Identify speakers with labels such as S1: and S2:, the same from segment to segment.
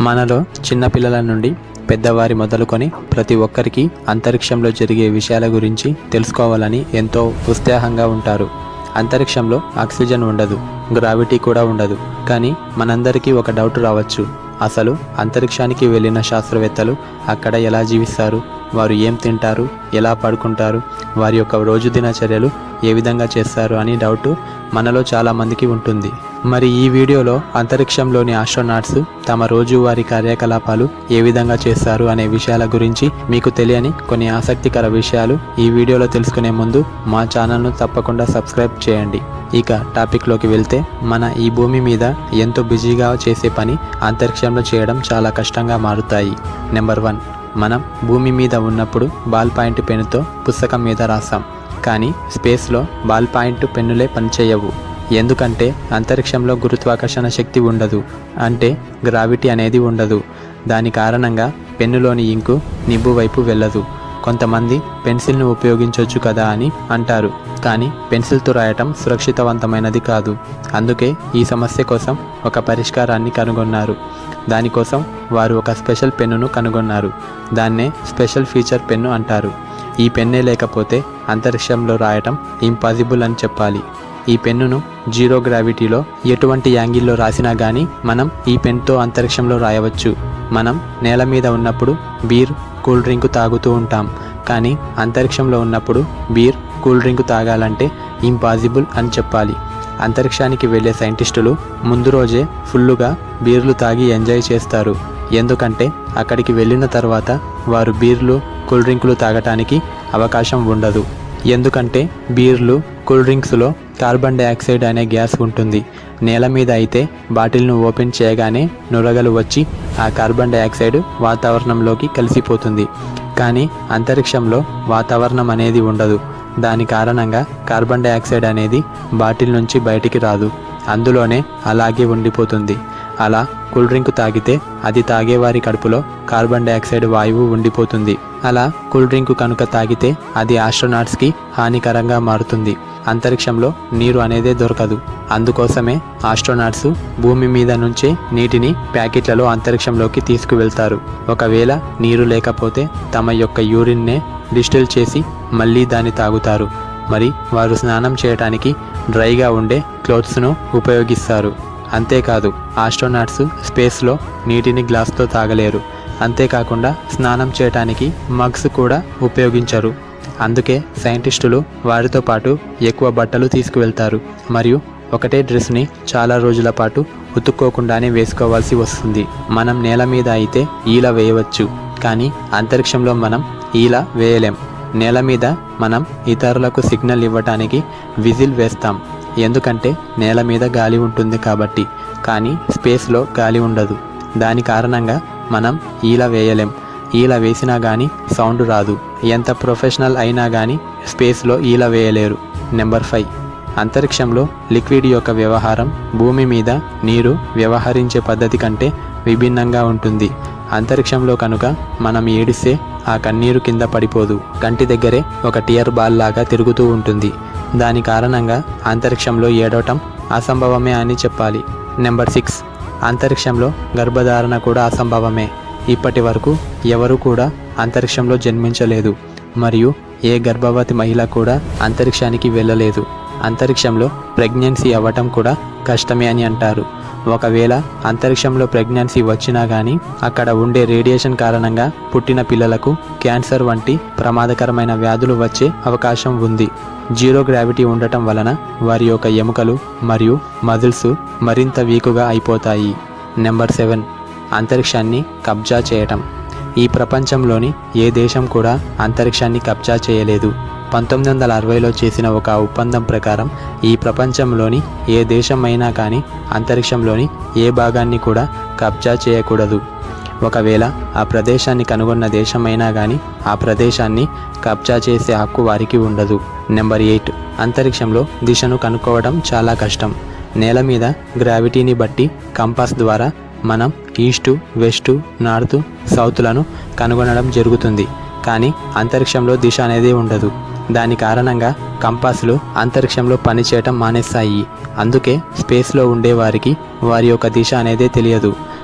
S1: మనలో చిన్నపిల్లల నుండి పెద్దవారి మొదలుకొని ప్రతి ఒక్కరికి అంతరిక్షంలో జరిగే విషయాల గురించి తెలుసుకోవాలని ఎంతో ఉత్సాహంగా ఉంటారు అంతరిక్షంలో ఆక్సిజన్ ఉండదు గ్రావిటీ కూడా ఉండదు కానీ మనందరికీ ఒక డౌట్ రావచ్చు అసలు అంతరిక్షానికి వెళ్ళిన శాస్త్రవేత్తలు అక్కడ ఎలా జీవిస్తారు వారు ఏం తింటారు ఎలా పడుకుంటారు వారి యొక్క రోజు దినచర్యలు ఏ విధంగా చేస్తారు అని డౌట్ మనలో చాలామందికి ఉంటుంది మరి ఈ వీడియోలో అంతరిక్షంలోని ఆస్ట్రోనాట్స్ తమ రోజువారీ కార్యకలాపాలు ఏ విధంగా చేస్తారు అనే విషయాల గురించి మీకు తెలియని కొన్ని ఆసక్తికర విషయాలు ఈ వీడియోలో తెలుసుకునే ముందు మా ఛానల్ను తప్పకుండా సబ్స్క్రైబ్ చేయండి ఇక టాపిక్లోకి వెళ్తే మన ఈ భూమి మీద ఎంతో బిజీగా చేసే పని అంతరిక్షంలో చేయడం చాలా కష్టంగా మారుతాయి నెంబర్ వన్ మనం భూమి మీద ఉన్నప్పుడు బాల్ పాయింట్ పెన్నుతో పుస్తకం మీద రాస్తాం కానీ స్పేస్లో బాల్ పాయింట్ పెన్నులే పనిచేయవు ఎందుకంటే అంతరిక్షంలో గురుత్వాకర్షణ శక్తి ఉండదు అంటే గ్రావిటీ అనేది ఉండదు దాని కారణంగా పెన్నులోని ఇంకు నిబ్బు వైపు వెళ్ళదు కొంతమంది పెన్సిల్ను ఉపయోగించవచ్చు కదా అని అంటారు కానీ పెన్సిల్తో రాయటం సురక్షితవంతమైనది కాదు అందుకే ఈ సమస్య కోసం ఒక పరిష్కారాన్ని కనుగొన్నారు దానికోసం వారు ఒక స్పెషల్ పెన్నును కనుగొన్నారు దాన్నే స్పెషల్ ఫీచర్ పెన్ను అంటారు ఈ పెన్నే లేకపోతే అంతరిక్షంలో రాయటం ఇంపాసిబుల్ అని చెప్పాలి ఈ పెన్నును జీరో గ్రావిటీలో ఎటువంటి యాంగిల్లో రాసినా కానీ మనం ఈ పెన్తో అంతరిక్షంలో రాయవచ్చు మనం నేల మీద ఉన్నప్పుడు బీర్ కూల్ డ్రింక్ తాగుతూ ఉంటాం కానీ అంతరిక్షంలో ఉన్నప్పుడు బీర్ కూల్ డ్రింక్ తాగాలంటే ఇంపాసిబుల్ అని చెప్పాలి అంతరిక్షానికి వెళ్ళే సైంటిస్టులు ముందు రోజే ఫుల్లుగా బీర్లు తాగి ఎంజాయ్ చేస్తారు ఎందుకంటే అక్కడికి వెళ్ళిన తర్వాత వారు బీర్లు కూల్ డ్రింకులు తాగటానికి అవకాశం ఉండదు ఎందుకంటే బీర్లు కూల్ డ్రింక్స్లో కార్బన్ డైఆక్సైడ్ అనే గ్యాస్ ఉంటుంది నేల మీద అయితే బాటిల్ను ఓపెన్ చేయగానే నురగలు వచ్చి ఆ కార్బన్ డైఆక్సైడ్ వాతావరణంలోకి కలిసిపోతుంది కానీ అంతరిక్షంలో వాతావరణం అనేది ఉండదు దాని కారణంగా కార్బన్ డైఆక్సైడ్ అనేది బాటిల్ నుంచి బయటికి రాదు అందులోనే అలాగే ఉండిపోతుంది అలా కూల్ డ్రింక్ తాగితే అది తాగేవారి కడుపులో కార్బన్ డైఆక్సైడ్ వాయువు ఉండిపోతుంది అలా కూల్ డ్రింక్ కనుక తాగితే అది ఆస్ట్రోనాట్స్కి హానికరంగా మారుతుంది అంతరిక్షంలో నీరు అనేదే దొరకదు అందుకోసమే ఆస్ట్రోనాట్స్ భూమి మీద నుంచే నీటిని ప్యాకెట్లలో అంతరిక్షంలోకి తీసుకువెళ్తారు ఒకవేళ నీరు లేకపోతే తమ యొక్క యూరిన్నే డిస్టిల్ చేసి మళ్ళీ దాన్ని తాగుతారు మరి వారు స్నానం చేయడానికి డ్రైగా ఉండే క్లోత్స్ను ఉపయోగిస్తారు అంతేకాదు ఆస్ట్రోనాట్స్ స్పేస్లో నీటిని గ్లాస్తో తాగలేరు అంతేకాకుండా స్నానం చేయటానికి మగ్స్ కూడా ఉపయోగించరు అందుకే సైంటిస్టులు వారితో పాటు ఎక్కువ బట్టలు తీసుకువెళ్తారు మరియు ఒకటే డ్రెస్ని చాలా రోజుల పాటు ఉతుక్కోకుండానే వేసుకోవాల్సి వస్తుంది మనం నేల మీద అయితే ఈల వేయవచ్చు కానీ అంతరిక్షంలో మనం ఈల వేయలేం నేల మీద మనం ఇతరులకు సిగ్నల్ ఇవ్వటానికి విజిల్ వేస్తాం ఎందుకంటే నేల మీద గాలి ఉంటుంది కాబట్టి కానీ స్పేస్లో గాలి ఉండదు దాని కారణంగా మనం ఈల వేయలేం ఈల వేసినా కానీ సౌండ్ రాదు ఎంత ప్రొఫెషనల్ అయినా కానీ స్పేస్లో ఈల వేయలేరు నెంబర్ ఫైవ్ అంతరిక్షంలో లిక్విడ్ యొక్క వ్యవహారం భూమి మీద నీరు వ్యవహరించే పద్ధతి కంటే విభిన్నంగా ఉంటుంది అంతరిక్షంలో కనుక మనం ఏడిస్తే ఆ కన్నీరు కింద పడిపోదు కంటి దగ్గరే ఒక టియర్ బాల్ లాగా తిరుగుతూ ఉంటుంది దాని కారణంగా అంతరిక్షంలో ఏడవటం అసంభవమే అని చెప్పాలి నెంబర్ సిక్స్ అంతరిక్షంలో గర్భధారణ కూడా అసంభవమే ఇప్పటి వరకు ఎవరు కూడా అంతరిక్షంలో జన్మించలేదు మరియు ఏ గర్భవతి మహిళ కూడా అంతరిక్షానికి వెళ్ళలేదు అంతరిక్షంలో ప్రెగ్నెన్సీ అవ్వటం కూడా కష్టమే అని అంటారు ఒకవేళ అంతరిక్షంలో ప్రెగ్నెన్సీ వచ్చినా కానీ అక్కడ ఉండే రేడియేషన్ కారణంగా పుట్టిన పిల్లలకు క్యాన్సర్ వంటి ప్రమాదకరమైన వ్యాధులు వచ్చే అవకాశం ఉంది జీరో గ్రావిటీ ఉండటం వలన వారి యొక్క ఎముకలు మరియు మజిల్స్ మరింత వీకుగా అయిపోతాయి నెంబర్ సెవెన్ అంతరిక్షాన్ని కబ్జా చేయటం ఈ ప్రపంచంలోని ఏ దేశం కూడా అంతరిక్షాన్ని కబ్జా చేయలేదు పంతొమ్మిది వందల అరవైలో చేసిన ఒక ఒప్పందం ప్రకారం ఈ ప్రపంచంలోని ఏ దేశం అయినా కానీ అంతరిక్షంలోని ఏ భాగాన్ని కూడా కబ్జా చేయకూడదు ఒకవేళ ఆ ప్రదేశాన్ని కనుగొన్న దేశమైనా కానీ ఆ ప్రదేశాన్ని కబ్జా చేసే హక్కు వారికి ఉండదు నెంబర్ ఎయిట్ అంతరిక్షంలో దిశను కనుక్కోవడం చాలా కష్టం నేల మీద గ్రావిటీని బట్టి కంపాస్ ద్వారా మనం ఈస్టు వెస్టు నార్త్ సౌత్లను కనుగొనడం జరుగుతుంది కానీ అంతరిక్షంలో దిశ అనేది ఉండదు దాని కారణంగా కంపాస్లు అంతరిక్షంలో పనిచేయటం మానేస్తాయి అందుకే స్పేస్లో ఉండే వారికి వారి యొక్క దిశ అనేదే తెలియదు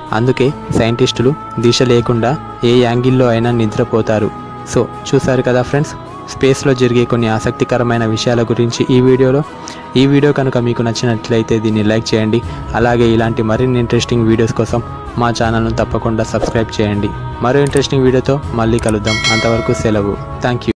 S1: అందుకే సైంటిస్టులు దిశ లేకుండా ఏ యాంగిల్లో అయినా నిద్రపోతారు సో చూసారు కదా ఫ్రెండ్స్ స్పేస్లో జరిగే కొన్ని ఆసక్తికరమైన విషయాల గురించి ఈ వీడియోలో ఈ వీడియో కనుక మీకు నచ్చినట్లయితే దీన్ని లైక్ చేయండి అలాగే ఇలాంటి మరిన్ని ఇంట్రెస్టింగ్ వీడియోస్ కోసం మా ఛానల్ను తప్పకుండా సబ్స్క్రైబ్ చేయండి మరో ఇంట్రెస్టింగ్ వీడియోతో మళ్ళీ కలుద్దాం అంతవరకు సెలవు థ్యాంక్ యూ